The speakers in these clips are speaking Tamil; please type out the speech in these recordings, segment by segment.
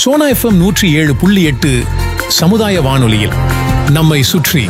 சோனா எஃப்எம் நூற்றி ஏழு புள்ளி எட்டு சமுதாய வானொலியில் நம்மை சுற்றி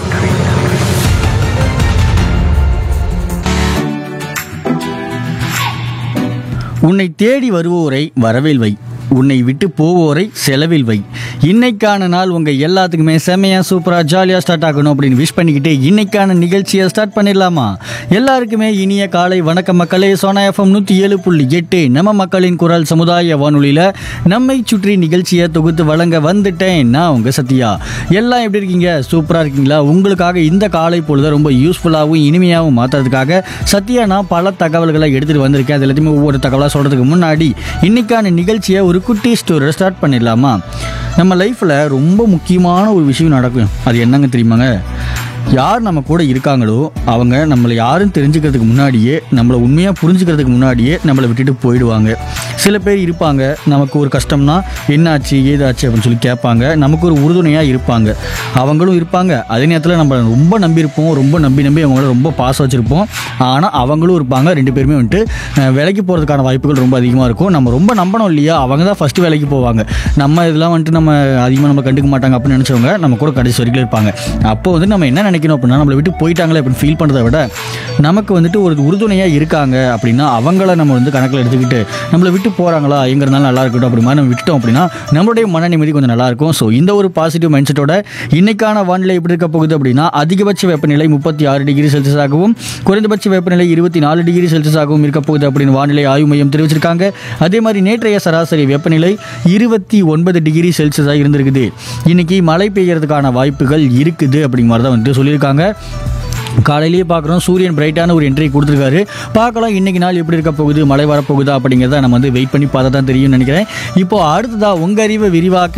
உன்னை தேடி வருவோரை வரவேல் வை உன்னை விட்டு போவோரை செலவில் வை இன்னைக்கான நாள் உங்க எல்லாத்துக்குமே செமையா சூப்பரா ஜாலியா ஸ்டார்ட் ஆகணும் அப்படின்னு விஷ் பண்ணிக்கிட்டு இன்னைக்கான நிகழ்ச்சியை ஸ்டார்ட் பண்ணிடலாமா எல்லாருக்குமே இனிய காலை வணக்கம் மக்களே சோனா எஃப்எம் நூத்தி ஏழு புள்ளி எட்டு நம்ம மக்களின் குரல் சமுதாய வானொலியில நம்மை சுற்றி நிகழ்ச்சியை தொகுத்து வழங்க வந்துட்டேன் நான் உங்க சத்யா எல்லாம் எப்படி இருக்கீங்க சூப்பரா இருக்கீங்களா உங்களுக்காக இந்த காலை பொழுத ரொம்ப யூஸ்ஃபுல்லாகவும் இனிமையாகவும் மாத்துறதுக்காக சத்யா நான் பல தகவல்களை எடுத்துட்டு வந்திருக்கேன் அது எல்லாத்தையுமே ஒவ்வொரு தகவலாக சொல்றதுக்கு முன்னாடி இன்னைக்கான நிகழ்ச்சியை ஒரு குட்டி ஸ்டோரியை ஸ்டார்ட் பண்ணிடலாமா நம்ம லைஃப்பில் ரொம்ப முக்கியமான ஒரு விஷயம் நடக்கும் அது என்னங்க தெரியுமாங்க யார் நம்ம கூட இருக்காங்களோ அவங்க நம்மளை யாரும் தெரிஞ்சுக்கிறதுக்கு முன்னாடியே நம்மளை உண்மையாக புரிஞ்சுக்கிறதுக்கு முன்னாடியே நம்மளை விட்டுட்டு போயிடுவாங்க சில பேர் இருப்பாங்க நமக்கு ஒரு கஷ்டம்னா என்னாச்சு ஏதாச்சு அப்படின்னு சொல்லி கேட்பாங்க நமக்கு ஒரு உறுதுணையாக இருப்பாங்க அவங்களும் இருப்பாங்க அதே நேரத்தில் நம்ம ரொம்ப நம்பியிருப்போம் ரொம்ப நம்பி நம்பி அவங்கள ரொம்ப பாசம் வச்சுருப்போம் ஆனால் அவங்களும் இருப்பாங்க ரெண்டு பேருமே வந்துட்டு அஹ், வேலைக்கு போகிறதுக்கான வாய்ப்புகள் ரொம்ப அதிகமாக இருக்கும் நம்ம ரொம்ப நம்பணும் இல்லையா அவங்க தான் ஃபஸ்ட்டு வேலைக்கு போவாங்க நம்ம இதெல்லாம் வந்துட்டு நம்ம அதிகமாக நம்ம கண்டுக்க மாட்டாங்க அப்படின்னு நினச்சவங்க நம்ம கூட கடைசி வரைக்கும் இருப்பாங்க அப்போ வந்து நம்ம என்ன நினைக்கணும் அப்படின்னா நம்மளை விட்டு போயிட்டாங்களே அப்படின்னு ஃபீல் பண்ணுறதை விட நமக்கு வந்துட்டு ஒரு உறுதுணையாக இருக்காங்க அப்படின்னா அவங்கள நம்ம வந்து கணக்கில் எடுத்துக்கிட்டு நம்மளை விட்டு போகிறாங்களா எங்கிறனால நல்லா இருக்கட்டும் அப்படி மாதிரி நம்ம விட்டுட்டோம் அப்படின்னா நம்மளுடைய மன நிம்மதி கொஞ்சம் நல்லா இருக்கும் ஸோ இந்த ஒரு பாசிட்டிவ் மைண்ட் செட்டோட இன்னைக்கான வானிலை எப்படி இருக்க போகுது அப்படின்னா அதிகபட்ச வெப்பநிலை முப்பத்தி ஆறு டிகிரி செல்சியஸாகவும் குறைந்தபட்ச வெப்பநிலை இருபத்தி நாலு டிகிரி செல்சியஸாகவும் இருக்க போகுது அப்படின்னு வானிலை ஆய்வு மையம் தெரிவிச்சிருக்காங்க அதே மாதிரி நேற்றைய சராசரி வெப்பநிலை இருபத்தி ஒன்பது டிகிரி செல்சியஸாக இருந்திருக்குது இன்னைக்கு மழை பெய்யறதுக்கான வாய்ப்புகள் இருக்குது அப்படிங்கிற மாதிரி தான் வந்துட்டு சொல்லியிருக்காங்க காலையிலேயே பார்க்குறோம் சூரியன் பிரைட்டான ஒரு என்ட்ரி கொடுத்துருக்காரு பார்க்கலாம் இன்னைக்கு நாள் எப்படி இருக்க போகுது மழை வரப்போகுதா அப்படிங்கிறத நம்ம வந்து வெயிட் பண்ணி பார்த்தா தான் தெரியும்னு நினைக்கிறேன் இப்போ அடுத்ததா உங்க அறிவை விரிவாக்க